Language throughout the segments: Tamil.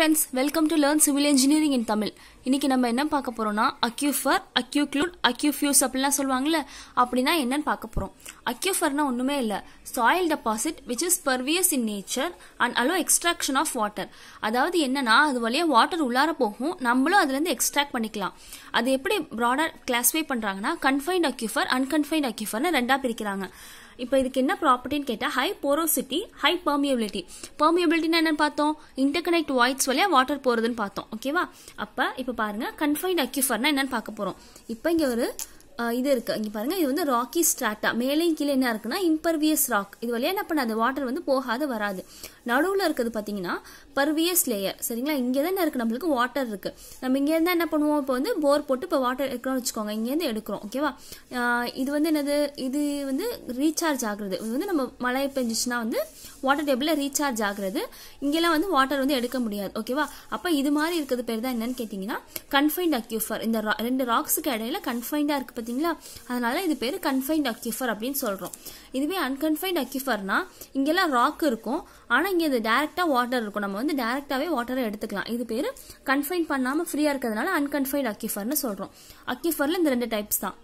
friends welcome to learn civil engineering in Tamil இன்னைக்கு நம்ம என்ன பார்க்க போறோம்னா அக்யூஃபர் அக்யூக்ளூட் அக்யூஃபியூஸ் அப்படிலாம் சொல்லுவாங்கல்ல அப்படின்னா என்னன்னு பார்க்க போறோம் அக்யூஃபர்னா ஒண்ணுமே இல்ல soil deposit which is pervious in nature and allow extraction of water அதாவது என்னன்னா அது வழியா வாட்டர் உள்ளார போகும் நம்மளும் அதுல இருந்து எக்ஸ்ட்ராக்ட் பண்ணிக்கலாம் அது எப்படி ப்ராடா கிளாஸிஃபை பண்றாங்கன்னா கன்ஃபைன்ட் அக்யூஃபர் அன்கன்ஃபைன்ட் அக்யூஃபர்னு ரெண்டா பிரிக்கிறாங்க இப்போ இதுக்கு என்ன ப்ராப்பர்ட்டின்னு கேட்டால் ஹை போரோசிட்டி ஹை பர்மியபிலிட்டி பர்மியபிலிட்டினா என்னன்னு பார்த்தோம் இன்டர்கனெக்ட் வாய்ட்ஸ் வழியா வாட்டர் போறதுன்னு பார்த்தோம் ஓகேவா அப்போ இப்போ பாருங்க கன்ஃபைன்ட் அக்யூஃபர்னா என்னன்னு பார்க்க போறோம் இப்போ இங்க ஒரு அஹ், இது இருக்கு இங்க பாருங்க இது வந்து ராக்கி ஸ்ட்ராட்டா மேலேயும் கீழே என்ன இருக்குன்னா இம்பர்வியஸ் ராக் இது வழியா என்ன பண்ணாது வாட்டர் வந்து போகாது வராது நடுவுல இருக்கிறது பாத்தீங்கன்னா பர்வியஸ் லேயர் சரிங்களா இங்க தான் என்ன இருக்கு நம்மளுக்கு வாட்டர் இருக்கு நம்ம இங்க இருந்தா என்ன பண்ணுவோம் இப்போ வந்து போர் போட்டு இப்போ வாட்டர் எடுக்கிறோம்னு வச்சுக்கோங்க இங்க இருந்து எடுக்கிறோம் ஓகேவா ஆஹ் இது வந்து என்னது இது வந்து ரீசார்ஜ் ஆகுறது இது வந்து நம்ம மழை பெஞ்சிச்சுன்னா வந்து வாட்டர் டேபிள்ல ரீசார்ஜ் ஆகுறது இங்கெல்லாம் வந்து வாட்டர் வந்து எடுக்க முடியாது ஓகேவா அப்ப இது மாதிரி இருக்கிறது பேர் தான் என்னன்னு கேட்டீங்கன்னா கன்ஃபைன்ட் அக்யூஃபர் இந்த ra- ரெண்டு ராக்ஸுக்கு இடையில கன்ஃபைண்டா இருக்கு பாத்தீங்களா அதனால இது பேரு கன்ஃபைன்ட் அக்யூஃபர் அப்படின்னு சொல்றோம் இதுவே அன்கன்ஃபைன்ட் அக்யூஃபர்னா இங்கெல்லாம் ராக் இருக்கும் ஆனா இங்க இது டைரக்டா வாட்டர் இருக்கும் நம்ம வந்து டைரக்டாவே வாட்டரை எடுத்துக்கலாம் இது பேரு கன்ஃபைன் பண்ணாம ஃப்ரீயா இருக்கிறதுனால அன்கன்ஃபைன்ட் அக்யூஃபர்னு சொல்றோம் அக்யூஃபர்ல இந்த ரெண்டு டைப்ஸ் தான்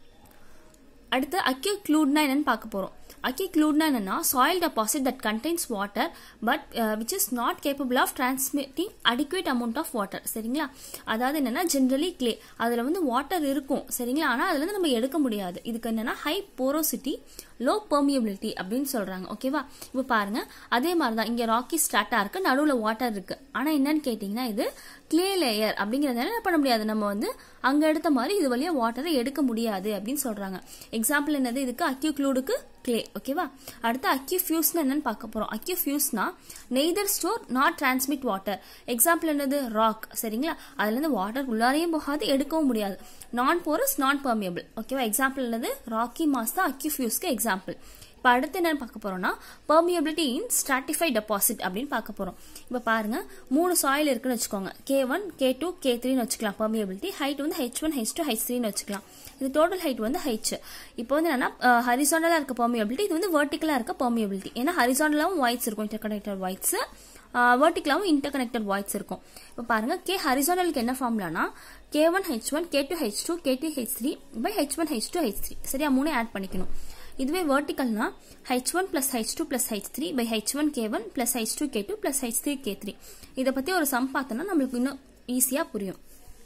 அடுத்து அக்யூக்ளூட்னா என்னன்னு பார்க்க போறோம் அக்யூக்ளூட்னா என்னன்னா soil deposit that contains water but which is not capable of transmitting adequate amount of water சரிங்களா அதாவது என்னன்னா ஜென்ரலி கிளே அதுல வந்து வாட்டர் இருக்கும் சரிங்களா ஆனா அதுல இருந்து நம்ம எடுக்க முடியாது இதுக்கு என்னன்னா ஹை போரோசிட்டி லோ பெர்மியபிலிட்டி அப்படின்னு சொல்றாங்க ஓகேவா இப்போ பாருங்க அதே மாதிரி தான் இங்க ராக்கி ஸ்டார்ட்டா இருக்கு நடுவுல வாட்டர் இருக்கு ஆனா என்னன்னு கேட்டீங்கன்னா இது கிளே லேயர் அப்படிங்கறதால என்ன பண்ண முடியாது நம்ம வந்து அங்க எடுத்த மாதிரி இது வழியா வாட்டரை எடுக்க முடியாது அப்படின்னு சொல்றாங்க எக்ஸாம்பிள் என்னது இதுக்கு அக்யூக்ளூடுக்கு கிளே ஓகேவா அடுத்து அக்யூஃபியூஸ்னா என்னன்னு பார்க்க போறோம் அக்யூஃபியூஸ்னா neither store not transmit water example என்னது ராக் சரிங்களா அதுல இருந்து வாட்டர் உள்ளாரையும் போகாது எடுக்கவும் முடியாது நான் போரஸ் நான் பெர்மியபிள் ஓகேவா எக்ஸாம்பிள் என்னது ராக்கி மாஸ் தான் அக்யூஃபியூஸ்க்கு எக்ஸாம்பிள் இப்போ அடுத்து என்ன பார்க்க போறோம்னா பெர்மியபிலிட்டி இன் ஸ்ட்ராட்டிஃபை டெபாசிட் அப்படின்னு பார்க்க போறோம் இப்போ பாருங்க மூணு சாயில் இருக்குன்னு வச்சுக்கோங்க K one K two K த்ரீன்னு வச்சுக்கலாம் பெர்மியபிலிட்டி ஹைட் வந்து H one H two H த்ரீன்னு வச்சுக்கலாம் இது டோட்டல் ஹைட் வந்து ஹைச் இப்போ வந்து என்னன்னா ஹரிசாண்டலா இருக்க பெர்மியபிலிட்டி இது வந்து வெர்டிகலா இருக்க பெர்மியபிலிட்டி ஏன்னா ஹரிசாண்டலாவும் வாய்ஸ் இருக்கும் இன்டர்கனெக்டட் வாய்ஸ் வெர்டிகலாவும் இன்டர்கனெக்டட் வாய்ஸ் இருக்கும் இப்போ பாருங்க கே ஹரிசாண்டலுக்கு என்ன ஃபார்ம்லானா K one H one K two H two K two H three by H one H two H three சரியா மூணு ஆட் பண்ணிக்கணும் இதுவே வெர்டிகல்னா H one plus H two plus H three by H one K one plus H two K two plus H three K three இதை பத்தி ஒரு சம் பார்த்தோம்னா நம்மளுக்கு இன்னும் ஈஸியா புரியும்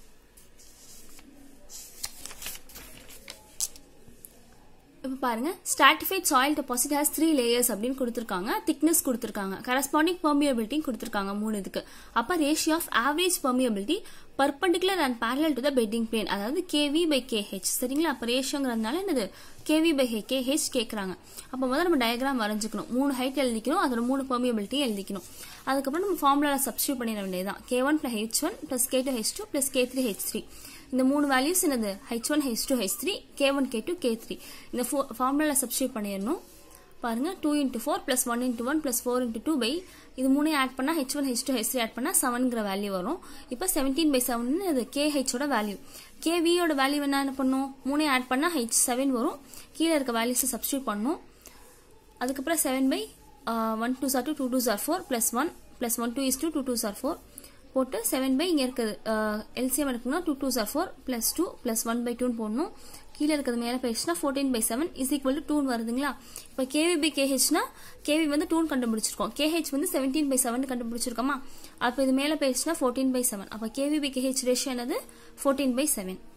இப்போ பாருங்க stratified soil deposit has three layers அப்படின்னு கொடுத்துருக்காங்க திக்னஸ் கொடுத்துருக்காங்க கரஸ்பாண்டிங் பெர்மியபிலிட்டி கொடுத்துருக்காங்க மூணு இதுக்கு அப்போ ratio of average permeability perpendicular and parallel to the bedding plane அதாவது கேவி பை கேஹெச் சரிங்களா அப்போ ரேஷியோங்கிறதுனால என்னது கேவி பை ஹே கேஹெச் கேட்குறாங்க அப்போ முதல்ல நம்ம டயக்ராம் வரைஞ்சிக்கணும் மூணு ஹைட் எழுதிக்கணும் அதோட மூணு பெர்மியபிலிட்டி எழுதிக்கணும் அதுக்கப்புறம் நம்ம ஃபார்முலாவில் சப்ஸ்டியூட் பண்ணிட வேண்டியதுதான் K one plus H one plus K two H two plus K three H three இந்த மூணு வேல்யூஸ் என்னது H one H two H three K one K two K three இந்த ஃபார்முலாவில் சப்ஸ்டியூட் பண்ணிடணும் பாருங்க two into four plus one into one plus four into two by இது மூணையும் ஆட் பண்ணால் H one H two H three add பண்ணால் செவன்கிற வேல்யூ வரும் இப்போ செவன்டீன் பை செவன் இது கே ஹெச்சோட வேல்யூ கே வியோட வேல்யூ என்ன என்ன பண்ணும் மூணையும் ஆட் பண்ணால் ஹெச் செவன் வரும் கீழே இருக்க வேல்யூஸை சப்ஸ்டியூட் பண்ணும் அதுக்கப்புறம் seven by one two sir two two two sir four plus one plus one two is two two two sir four போட்டு செவன் பை இங்கே இருக்குது எல்சிஎம் எடுக்கணும்னா two two sir four plus two plus one by டூன்னு போடணும் கீழே இருக்கிறது மேலே போயிடுச்சுன்னா fourteen by seven is equal to டூன் வருதுங்களா இப்போ கேவி பை கேஹெச்னா கேவி வந்து டூன் கண்டுபிடிச்சிருக்கோம் கேஹெச் வந்து செவன்டீன் பை செவன் கண்டுபிடிச்சிருக்கோமா அப்போ இது மேலே போயிடுச்சுன்னா ஃபோர்டீன் பை செவன் அப்போ கேவி பை கேஹெச் ரேஷியோ என்னது ஃபோர்டீன் பை செவன்